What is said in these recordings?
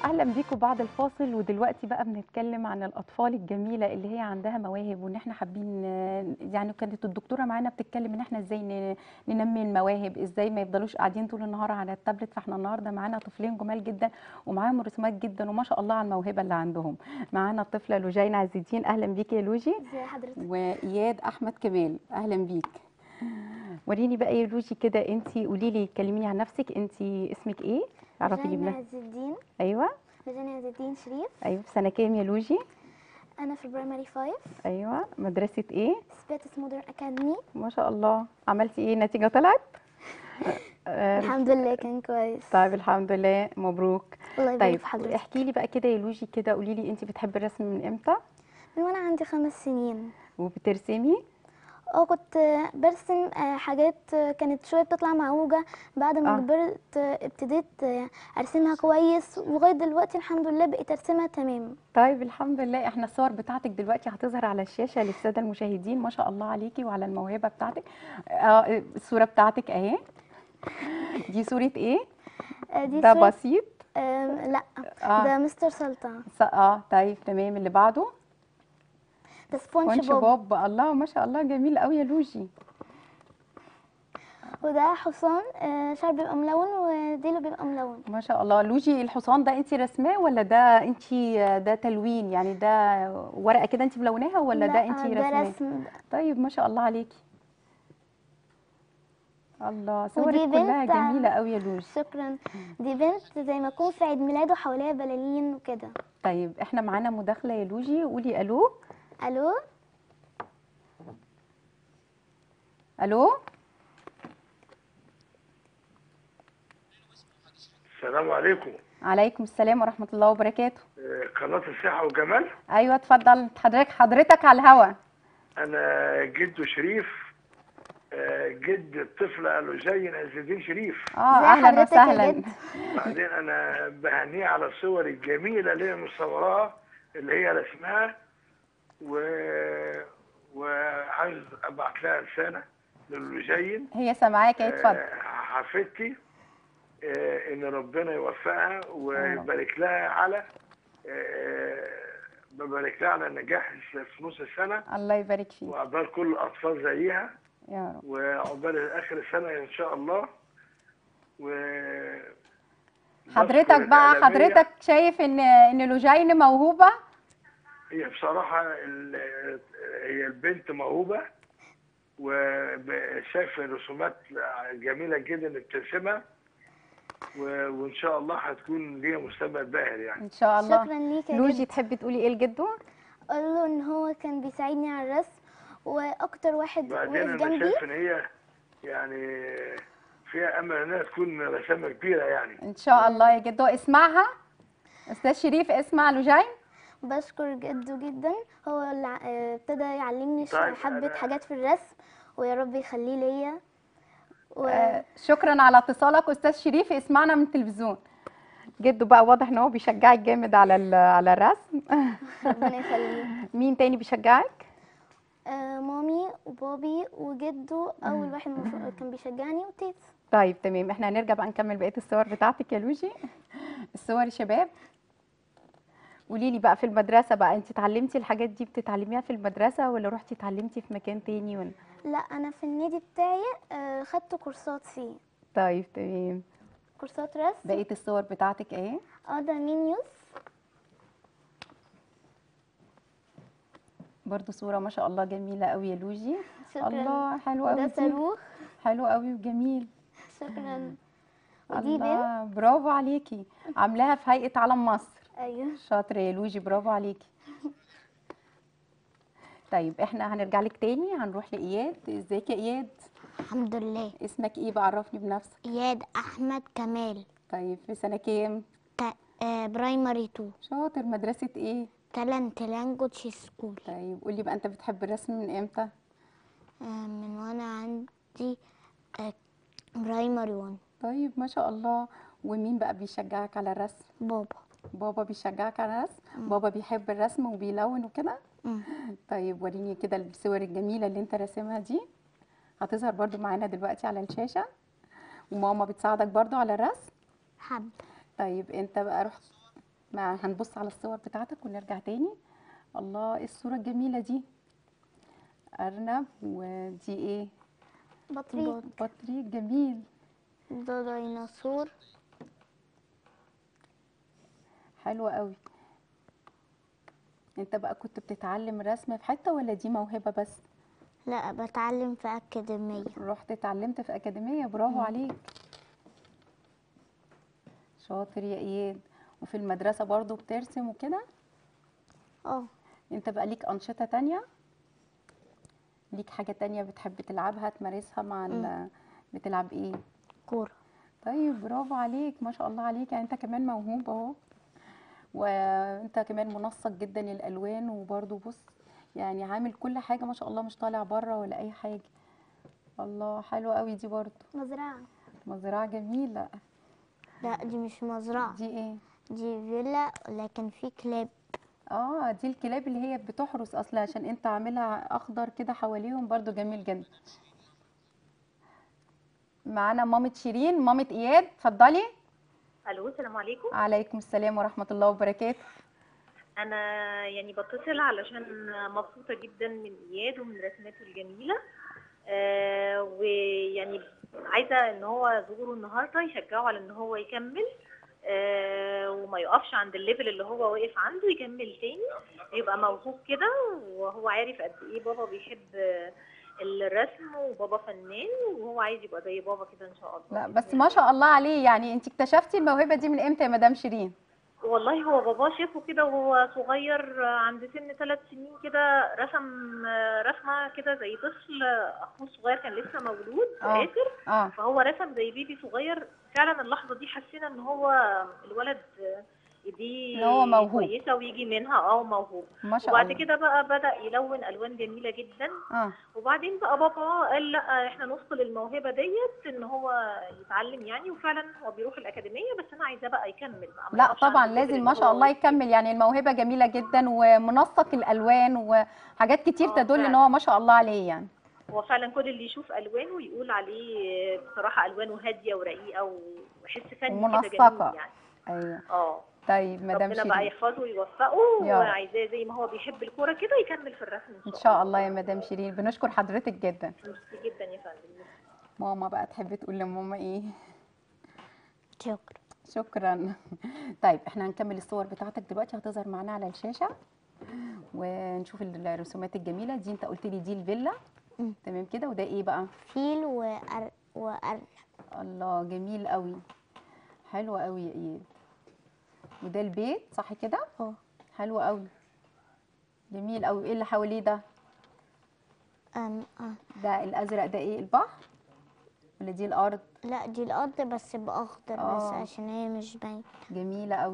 اهلا بيكم بعد الفاصل ودلوقتي بقى بنتكلم عن الاطفال الجميله اللي هي عندها مواهب وان احنا حابين يعني كانت الدكتوره معانا بتتكلم ان احنا ازاي ن- ننمي المواهب ازاي ما يفضلوش قاعدين طول النهار على التابلت فاحنا النهارده معانا طفلين جمال جدا ومعاهم رسومات جدا وما شاء الله على الموهبه اللي عندهم معانا الطفله لوجين عز الدين اهلا بيكي يا لوجي ازي حضرتك واياد احمد كمال اهلا بيك وريني بقى يا لوجي كده انت قولي لي كلميني عن نفسك انت اسمك ايه عرفي رجانا جبنا عز الدين ايوه رجانا عز الدين شريف ايوه في سنه كام يا لوجي انا في برايمري 5 ايوه مدرسه ايه سبيتس مودرن اكاديمي ما شاء الله عملتي ايه النتيجه طلعت آه، الحمد لله كان كويس طيب الحمد لله مبروك الله يبارك طيب في حضرتك احكي لي بقى كده يا لوجي كده قولي لي انت بتحبي الرسم من امتى من وانا عندي خمس سنين وبترسمي اه كنت برسم آه، حاجات آه، كانت شويه بتطلع معوجه بعد ما آه. كبرت آه، ابتديت آه، ارسمها كويس ولغايه دلوقتي الحمد لله بقيت ارسمها تمام طيب الحمد لله احنا الصور بتاعتك دلوقتي هتظهر على الشاشه للساده المشاهدين ما شاء الله عليكي وعلى الموهبه بتاعتك اه الصوره بتاعتك اهي دي صوره ايه آه، دي ده صورة بسيط آه، لا اه ده مستر سلطان س- اه طيب تمام اللي بعده ده سبونج سبونج بوب بوب الله ما شاء الله جميل قوي يا لوجي وده حصان آه، شعر بيبقى ملون وديله بيبقى ملون ما شاء الله لوجي الحصان ده انت رسماه ولا ده انت ده تلوين يعني ده ورقه كده انت ملوناها ولا لا، ده انت ده رسماه رسم طيب ما شاء الله عليكي الله صورك ودي كلها بنت- جميله قوي يا لوجي شكرا دي بنت زي ما يكون في عيد ميلاده حواليها بلالين وكده طيب احنا معانا مداخله يا لوجي قولي الو الو الو السلام عليكم عليكم السلام ورحمه الله وبركاته آه، قناة الصحة والجمال ايوه اتفضل حضرتك حضرتك على الهوا أنا جد شريف آه، جد الطفلة لجين عز الدين شريف اه ازي اهلا حضرتك يا وسهلا جد؟ بعدين أنا بهنيه على الصور الجميلة اللي هي مصوراها اللي هي رسمها و... وعايز أبعت لها رسالة للجين هي سامعاك اهي اتفضل آه، حفيدتي آه، ان ربنا يوفقها ويبارك لها على آه، ببارك لها على النجاح في نص السنه الله يبارك فيك وعقبال كل الاطفال زيها يا رب وعقبال اخر السنه ان شاء الله و حضرتك بشكر بقى الإعلامية. حضرتك شايف ان ان لوجين موهوبه هي بصراحه ال- هي البنت موهوبه وشايف رسومات جميله جدا اللي بترسمها و- وان شاء الله هتكون ليها مستقبل باهر يعني ان شاء الله شكرا ليك يا لوجي جد تحبي تقولي ايه لجده اقول له ان هو كان بيساعدني على الرسم واكتر واحد بعدين وقف انا جنبي شايف ان هي يعني فيها امل انها تكون رسامه كبيره يعني ان شاء الله يا جدو اسمعها استاذ شريف اسمع لوجين بشكر جده جدا هو اللي ع- آه، ابتدى يعلمني ش- طيب، حبة أنا- حاجات في الرسم ويا رب يخليه ليا و... آه شكرا على اتصالك استاذ شريف اسمعنا من التلفزيون جدو بقى واضح ان هو بيشجعك جامد على ال- على الرسم ربنا يخليه مين تاني بيشجعك آه مامي وبابي وجده اول واحد مف- كان بيشجعني وتيتا طيب تمام احنا هنرجع بقى نكمل بقيه الصور بتاعتك يا لوجي الصور يا شباب قولي لي بقى في المدرسه بقى انت اتعلمتي الحاجات دي بتتعلميها في المدرسه ولا رحتي اتعلمتي في مكان تاني ولا لا انا في النادي بتاعي آه خدت كورسات فيه طيب تمام كورسات رسم بقيه الصور بتاعتك اهي اه ده مينيوس برضو صوره ما شاء الله جميله قوي يا لوجي شكرا الله حلو قوي وده دي صاروخ حلو قوي وجميل شكرا ودي بنت الله برافو عليكي عاملاها في هيئه علم مصر ايوه شاطره يا لوجي برافو عليكي طيب احنا هنرجع لك تاني هنروح لاياد ازيك يا اياد الحمد لله اسمك ايه بقى عرفني بنفسك اياد احمد كمال طيب في سنه كام تا... آه برايمري 2 شاطر مدرسه ايه تالنت لانجوج سكول طيب قولي بقى انت بتحب الرسم من امتى آه من وانا عندي آه برايمري 1 طيب ما شاء الله ومين بقى بيشجعك على الرسم بابا بابا بيشجعك على الرسم بابا بيحب الرسم وبيلون وكده مم. طيب وريني كده الصور الجميله اللي انت راسمها دي هتظهر برضو معانا دلوقتي على الشاشه وماما بتساعدك برضو على الرسم حب طيب انت بقى رحت ما هنبص على الصور بتاعتك ونرجع تاني الله ايه الصورة الجميلة دي أرنب ودي ايه بطريق بطريق جميل ده ديناصور حلو قوي انت بقى كنت بتتعلم رسم في حتة ولا دي موهبة بس لا بتعلم في أكاديمية رحت اتعلمت في أكاديمية برافو عليك شاطر يا اياد وفي المدرسة برضو بترسم وكده اه انت بقى ليك أنشطة تانية ليك حاجة تانية بتحب تلعبها تمارسها مع ال... بتلعب ايه كورة طيب برافو عليك ما شاء الله عليك يعني انت كمان موهوب اهو وانت كمان منسق جدا الالوان وبرضو بص يعني عامل كل حاجه ما شاء الله مش طالع بره ولا اي حاجه الله حلوه قوي دي برضو مزرعة مزرعه جميله لا دي مش مزرعة دي ايه دي فيلا لكن في كلاب اه دي الكلاب اللي هي بتحرس اصلا عشان انت عاملها اخضر كده حواليهم برضو جميل جدا معانا مامة شيرين مامة اياد اتفضلي الو السلام عليكم عليكم السلام ورحمه الله وبركاته انا يعني بتصل علشان مبسوطه جدا من اياد ومن رسماته الجميله آه ويعني عايزه ان هو ظهوره النهارده يشجعه على ان هو يكمل آه وما يقفش عند الليفل اللي هو واقف عنده يكمل تاني يبقى موهوب كده وهو عارف قد ايه بابا بيحب آه، الرسم وبابا فنان وهو عايز يبقى زي بابا كده ان شاء الله لا بس ما شاء الله عليه يعني انت اكتشفتي الموهبه دي من امتى يا مدام شيرين والله هو باباه شافه كده وهو صغير عند سن ثلاث سنين كده رسم رسمة كده زي طفل أخوه الصغير كان لسه مولود آه. آخر اه فهو رسم زي بيبي صغير فعلا اللحظة دي حسينا إن هو الولد ايديه إن هو موهوب. كويسة ويجي منها اه موهوب ما شاء وبعد الله كده بقى بدأ يلون ألوان جميلة جدا اه وبعدين بقى بابا قال لا احنا نثقل الموهبه ديت ان هو يتعلم يعني وفعلا هو بيروح الاكاديميه بس انا عايزاه بقى يكمل بقى ما لا يقفش طبعا عند الليفل لازم اللي ما شاء هو الله واقف يكمل يعني الموهبه جميله جدا ومنسق الالوان وحاجات كتير آه، تدل ان فعلا. هو ما شاء الله عليه يعني هو فعلا كل اللي يشوف الوانه يقول عليه بصراحه الوانه هاديه ورقيقه وحس فني كده ومنسقة. جميل يعني ايوه اه طيب مدام ربنا بقى شيرين يحفظه ويوفقه يا رب. وعايزاه زي ما هو بيحب الكوره كده يكمل في الرسم ان شاء الله يا مدام شيرين بنشكر حضرتك جدا ميرسي جدا يا فندم ماما بقى تحب تقول لماما ايه شكرا شكرا طيب احنا هنكمل الصور بتاعتك دلوقتي هتظهر معانا على الشاشه ونشوف الرسومات الجميله دي انت قلت لي دي الفيلا مم. تمام كده وده ايه بقى فيل وأر... وأرنب الله جميل قوي حلو قوي يا اياد وده البيت صح كده اه حلو قوي جميل قوي ايه اللي حواليه ده أم... آه. ده الازرق ده ايه البحر ولا دي الارض لا دي الأرض بس بأخضر بس آه. عشان هي مش باينة جميله قوي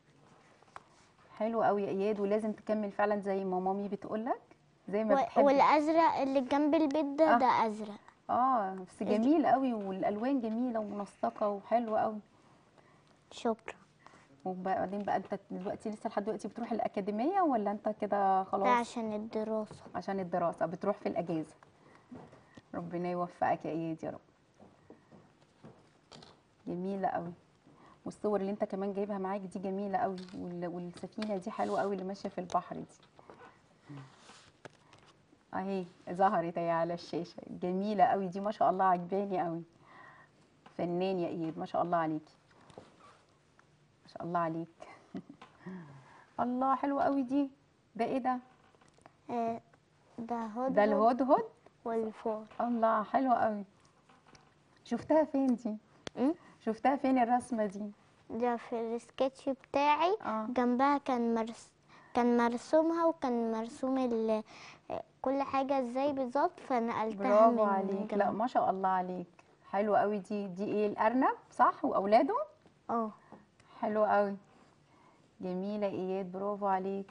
حلو قوي يا اياد ولازم تكمل فعلا زي ما مامي بتقولك زي ما و... بتحب والأزرق اللي جنب البيت ده آه. ده أزرق اه بس جميل قوي والالوان جميله ومنسقه وحلوه قوي شكرا وبعدين بقى انت دلوقتي لسه لحد دلوقتي بتروح الاكاديميه ولا انت كده ده خلاص عشان الدراسة عشان الدراسة بتروح في الأجازة ربنا يوفقك يا إياد يا رب جميلة قوي والصور اللي انت كمان جايبها معاك دي جميلة قوي وال- والسفينة دي حلوة قوي اللي ماشية في البحر دي اهي ظهرت اهي على الشاشة جميلة قوي دي ما شاء الله عجباني قوي فنان يا إياد ما شاء الله عليكي ما شاء الله عليك الله حلوة قوي دي ده ايه ده آه، ده هدهد ده الهدهد والفار الله حلوة قوي شفتها فين دي م? شفتها فين الرسمة دي ده في السكتش بتاعي اه جنبها كان مرس كان مرسومها وكان مرسوم ال... كل حاجة ازاي بالظبط فنقلتها من برافو عليك لا جنب. ما شاء الله عليك حلوة قوي دي دي ايه الأرنب صح وأولاده اه حلوة قوي جميلة اياد برافو عليك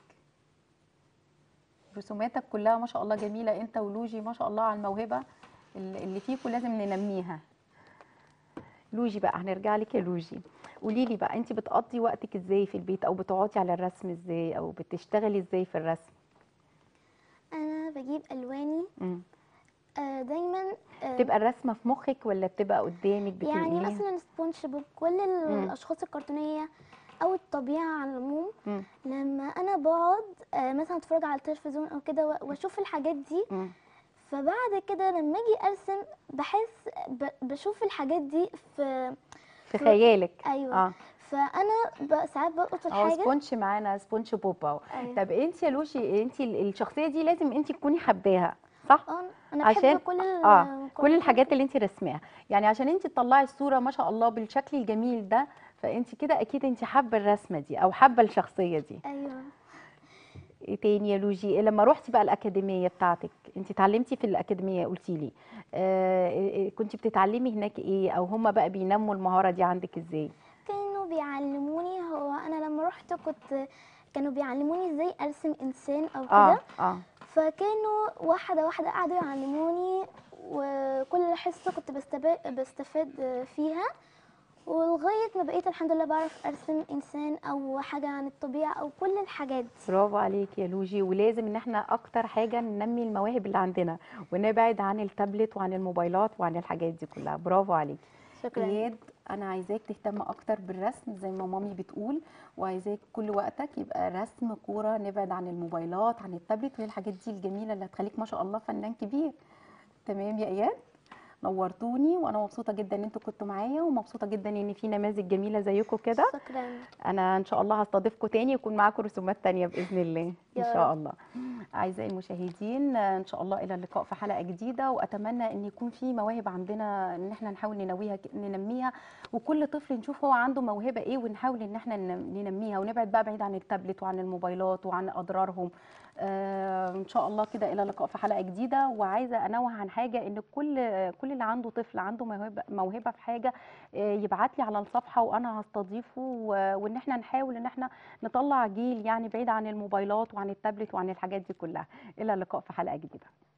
رسوماتك كلها ما شاء الله جميلة انت ولوجي ما شاء الله على الموهبة ال- اللي فيكم لازم ننميها لوجي بقى هنرجع لك يا لوجي قولي لي بقى انت بتقضي وقتك ازاي في البيت او بتقعدي على الرسم ازاي او بتشتغلي ازاي في الرسم انا بجيب الواني مم. آه، دايما آه، بتبقى الرسمة في مخك ولا بتبقى قدامك يعني بتنقليها مثلا سبونج بوب كل الاشخاص الكرتونيه او الطبيعه على العموم مم. لما انا بقعد آه، مثلا اتفرج على التلفزيون او كده و- واشوف الحاجات دي مم. فبعد كده لما اجي ارسم بحس ب- بشوف الحاجات دي في في خيالك ايوه اه فانا ب- ساعات بلقط اهو الحاجه سبونج معانا سبونج بوب اهو أيوة. طب انت يا لوشي انت ال- الشخصيه دي لازم انت تكوني حباها صح اه انا عشان بحب كل ال- اه كل حاجة. الحاجات اللي انت رسماها يعني عشان انت تطلعي الصوره ما شاء الله بالشكل الجميل ده فانت كده اكيد انت حابه الرسمه دي او حابه الشخصيه دي ايوه ايه تاني يا لوجي لما روحتي بقى الاكاديميه بتاعتك انت اتعلمتي في الاكاديميه قلتي لي آه كنت بتتعلمي هناك ايه او هم بقى بينموا المهاره دي عندك ازاي كانوا بيعلموني هو انا لما رحت كنت كانوا بيعلموني ازاي ارسم انسان او كده اه اه فكانوا واحده واحده قعدوا يعلموني وكل حصه كنت بستفاد بستفاد فيها ولغايه ما بقيت الحمد لله بعرف ارسم انسان او حاجه عن الطبيعه او كل الحاجات دي برافو عليك يا لوجي ولازم ان احنا اكتر حاجه ننمي المواهب اللي عندنا ونبعد عن التابلت وعن الموبايلات وعن الحاجات دي كلها برافو عليك شكرا اياد انا عايزاك تهتم اكتر بالرسم زي ما مامي بتقول وعايزاك كل وقتك يبقى رسم كوره نبعد عن الموبايلات عن التابلت وهي الحاجات دي الجميله اللي هتخليك ما شاء الله فنان كبير تمام يا اياد نورتوني وانا مبسوطه جدا ان انتوا كنتوا معايا ومبسوطه جدا ان في نماذج جميله زيكم كده شكرا انا ان شاء الله هستضيفكم تاني يكون معاكم رسومات تانية باذن الله ان يا شاء رب. الله اعزائي المشاهدين آه، ان شاء الله الى اللقاء في حلقه جديده واتمنى ان يكون في مواهب عندنا ان احنا نحاول ننويها ننميها وكل طفل نشوف هو عنده موهبه ايه ونحاول ان احنا نن- ننميها ونبعد بقى بعيد عن التابلت وعن الموبايلات وعن اضرارهم آه ان شاء الله كده الى اللقاء في حلقه جديده وعايزه انوه عن حاجه ان كل كل اللي عنده طفل عنده موهبه موهبه في حاجه آه، يبعت لي على الصفحه وانا هستضيفه و- وان احنا نحاول ان احنا نطلع جيل يعني بعيد عن الموبايلات وعن التابلت وعن الحاجات دي كلها الى اللقاء في حلقه جديده